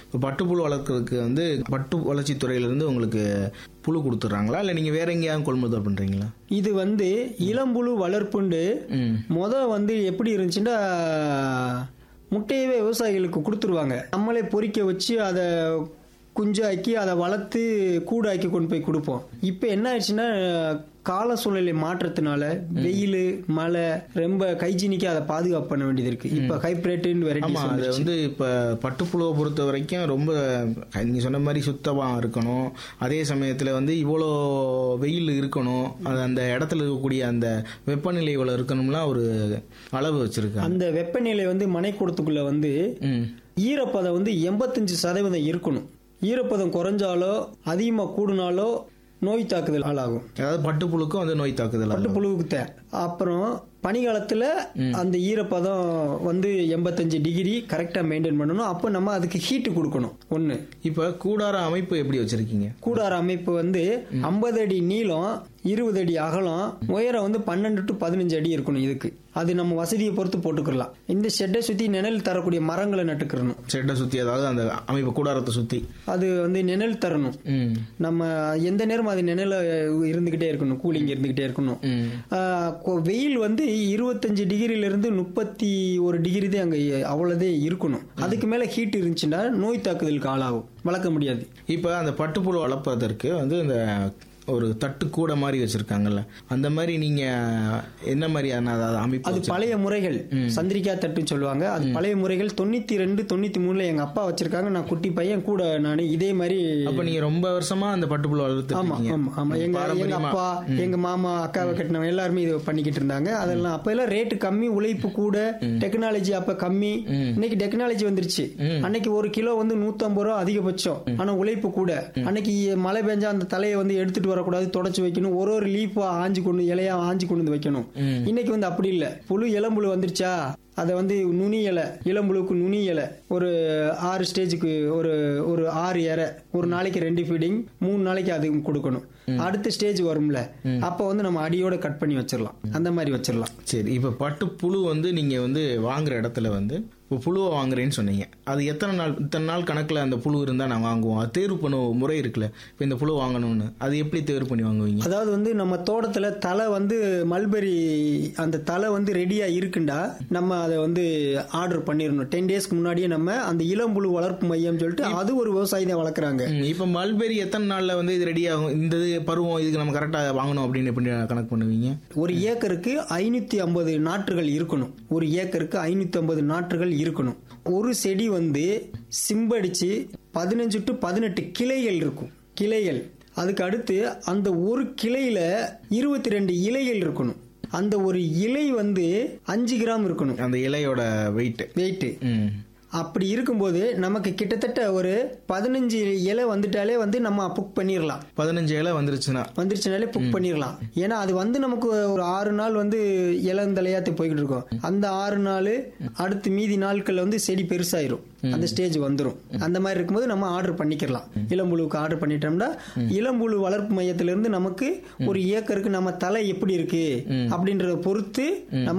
இப்போ பட்டுப்புழு வளர்க்கறதுக்கு வந்து பட்டு வளர்ச்சித் துறையிலிருந்து உங்களுக்கு புழு கொடுத்துட்றாங்களா இல்லை நீங்கள் வேற எங்கேயாவது கொள்முதல் பண்ணுறீங்களா இது வந்து இளம்புழு வளர்ப்புண்டு ம் முத வந்து எப்படி இருந்துச்சுன்னா முட்டையவே விவசாயிகளுக்கு கொடுத்துருவாங்க நம்மளே பொறிக்க வச்சு அதை குஞ்சாக்கி அதை வளர்த்து கூடாக்கி கொண்டு போய் கொடுப்போம் இப்போ என்ன ஆயிடுச்சுன்னா கால சூழ்நிலை மாற்றத்தினால வெயில் மழை ரொம்ப கைஜீனிக்காக அதை பாதுகாப்பு பண்ண வேண்டியது இருக்கு இப்போ ஹைப்ரேட்டுன்னு ஆமா வெரைட்டிஸ் அது வந்து இப்ப பட்டுப்புழுவை பொறுத்த வரைக்கும் ரொம்ப நீங்க சொன்ன மாதிரி சுத்தமா இருக்கணும் அதே சமயத்துல வந்து இவ்வளோ வெயில் இருக்கணும் அது அந்த இடத்துல இருக்கக்கூடிய அந்த வெப்பநிலை இவ்வளோ இருக்கணும்லாம் ஒரு அளவு வச்சிருக்காங்க அந்த வெப்பநிலை வந்து மனைக்கூடத்துக்குள்ள வந்து ம் ஈரப்பதம் வந்து எண்பத்தஞ்சு சதவீதம் இருக்கணும் ஈரப்பதம் குறைஞ்சாலோ அதிகமாக கூடுனாலோ நோய் தாக்குதல் ஆளாகும் அதாவது பட்டுப்புழுக்கும் வந்து நோய் தாக்குதல் பட்டு ஆகும். புழுவுக்கு தே அப்புறம் பனிக்காலத்தில் அந்த ஈரப்பதம் வந்து எண்பத்தஞ்சு டிகிரி கரெக்டாக மெயின்டைன் பண்ணணும் அப்போ நம்ம அதுக்கு ஹீட்டு கொடுக்கணும் ஒன்று இப்ப கூடார அமைப்பு எப்படி வச்சிருக்கீங்க கூடார அமைப்பு வந்து ஐம்பது அடி நீளம் இருபது அடி அகலம் உயரம் வந்து பன்னெண்டு டு பதினஞ்சு அடி இருக்கணும் இதுக்கு அது நம்ம வசதியை பொறுத்து போட்டுக்கலாம் இந்த ஷெட்டை சுற்றி நிழல் தரக்கூடிய மரங்களை நட்டுக்கிறணும் செட்டை சுத்தி அதாவது அந்த அமைப்பு கூடாரத்தை சுத்தி அது வந்து நிழல் தரணும் ம் நம்ம எந்த நேரமும் அது நிழல இருந்துகிட்டே இருக்கணும் கூலிங் இருந்துகிட்டே இருக்கணும் ம் ஆஹ் கொ- வெயில் வந்து இருபத்தஞ்சு டிகிரில இருந்து முப்பத்தி ஒரு டிகிரி தான் அங்க அவ்வளவுதே இருக்கணும் அதுக்கு மேல ஹீட் இருந்துச்சுன்னா நோய் தாக்குதலுக்கு ஆளாகும் வளர்க்க முடியாது இப்போ அந்த பட்டுப்புழு வளர்ப்பதற்கு வந்து இந்த ஒரு தட்டு கூட மாதிரி வச்சிருக்காங்கல்ல அந்த மாதிரி நீங்க என்ன மாதிரியான அதாவது அமைப்பு அது வச்சிருக்கீங்க? பழைய முறைகள் சந்திரிக்கா தட்டுன்னு சொல்லுவாங்க அது பழைய முறைகள் தொண்ணூத்தி ரெண்டு தொண்ணூத்தி மூணுல எங்க அப்பா வச்சிருக்காங்க நான் குட்டி பையன் கூட நான் இதே மாதிரி அப்ப நீங்க ரொம்ப வருஷமா அந்த பட்டுப்புழு ஆமா வளர்த்துருக்கீங்க ஆமா ஆமா எங்க எங்க பாரம்பரியமா அப்பா எங்க மாமா அக்காவை கட்டினவங்க எல்லாருமே இது பண்ணிக்கிட்டு இருந்தாங்க அதெல்லாம் அப்ப எல்லாம் ரேட்டு கம்மி உழைப்பு கூட டெக்னாலஜி அப்ப கம்மி இன்னைக்கு டெக்னாலஜி வந்துருச்சு அன்னைக்கு ஒரு கிலோ வந்து நூத்தம்பது ரூபா அதிகபட்சம் ஆனா உழைப்பு கூட அன்னைக்கு மழை பெஞ்சா அந்த தலையை வந்து எடுத்துட்டு வரக்கூடாது தொடச்சு வைக்கணும் ஒரு ஒரு லீஃபா ஆஞ்சு கொண்டு இலையா ஆஞ்சு கொண்டு வந்து வைக்கணும் இன்னைக்கு வந்து அப்படி இல்ல புழு இளம்புழு வந்துருச்சா அதை வந்து நுனி இலை இளம்புழுக்கு நுனி இலை ஒரு ஆறு ஸ்டேஜுக்கு ஒரு ஒரு ஆறு இறை ஒரு நாளைக்கு ரெண்டு ஃபீடிங் மூணு நாளைக்கு அது கொடுக்கணும் அடுத்த ஸ்டேஜ் வரும்ல அப்போ வந்து நம்ம அடியோட கட் பண்ணி வச்சிடலாம் அந்த மாதிரி வச்சிடலாம் சரி இப்ப பட்டு புழு வந்து நீங்க வந்து வாங்குற இடத்துல வந்து இப்போ புழுவை வாங்குறேன்னு சொன்னீங்க அது எத்தனை நாள் இத்தனை நாள் கணக்குல அந்த புழு இருந்தா நான் வாங்குவோம் அது தேர்வு பண்ண முறை இருக்குல்ல இப்போ இந்த புழு வாங்கணும்னு அது எப்படி தேர்வு பண்ணி வாங்குவீங்க அதாவது வந்து நம்ம தோட்டத்துல தலை வந்து மல்பெரி அந்த தலை வந்து ரெடியா இருக்குண்டா நம்ம அதை வந்து ஆர்டர் பண்ணிடணும் டென் டேஸ்க்கு முன்னாடியே நம்ம அந்த இளம்புழு வளர்ப்பு மையம் சொல்லிட்டு அது ஒரு விவசாயி தான் வளர்க்குறாங்க ம், இப்ப மல்பெரி எத்தனை நாள்ல வந்து இது ரெடி ஆகும் இந்த இது பருவம் இதுக்கு நம்ம கரெக்டா வாங்கணும் அப்படின்னு எப்படி கணக்கு பண்ணுவீங்க ஒரு ஏக்கருக்கு ஐநூத்தி ஐம்பது நாற்றுகள் இருக்கணும் ஒரு ஏக்கருக்கு ஐநூத்தி ஐம்பது நாற்றுகள் இருக்கணும் ஒரு செடி வந்து சிம்படிச்சு பதினஞ்சு டு பதினெட்டு கிளைகள் இருக்கும் கிளைகள் அதுக்கு அடுத்து அந்த ஒரு கிளையில இருபத்தி ரெண்டு இலைகள் இருக்கணும் அந்த ஒரு இலை வந்து அஞ்சு கிராம் இருக்கணும் அந்த இலையோட வெயிட் வெயிட்டு ம் அப்படி இருக்கும்போது நமக்கு கிட்டத்தட்ட ஒரு பதினஞ்சு இலை வந்துட்டாலே வந்து நம்ம புக் பண்ணிடலாம் பதினஞ்சு இலை வந்துருச்சுன்னா வந்துருச்சுனாலே புக் பண்ணிடலாம் ஏன்னா அது வந்து நமக்கு ஒரு ஆறு நாள் வந்து இளந்தலையாத்து போய்கிட்டு இருக்கும் அந்த ஆறு நாள் அடுத்து மீதி நாட்கள்ல வந்து செடி பெருசாயிரும் அந்த ஸ்டேஜ் வந்துரும் அந்த மாதிரி இருக்கும்போது நம்ம ஆர்டர் பண்ணிக்கலாம் இளம்புழுவுக்கு ஆர்டர் பண்ணிட்டோம்னா இளம்புழு வளர்ப்பு மையத்திலிருந்து நமக்கு ஒரு ஏக்கருக்கு நம்ம தலை எப்படி இருக்கு அப்படின்றத பொறுத்து நம்ம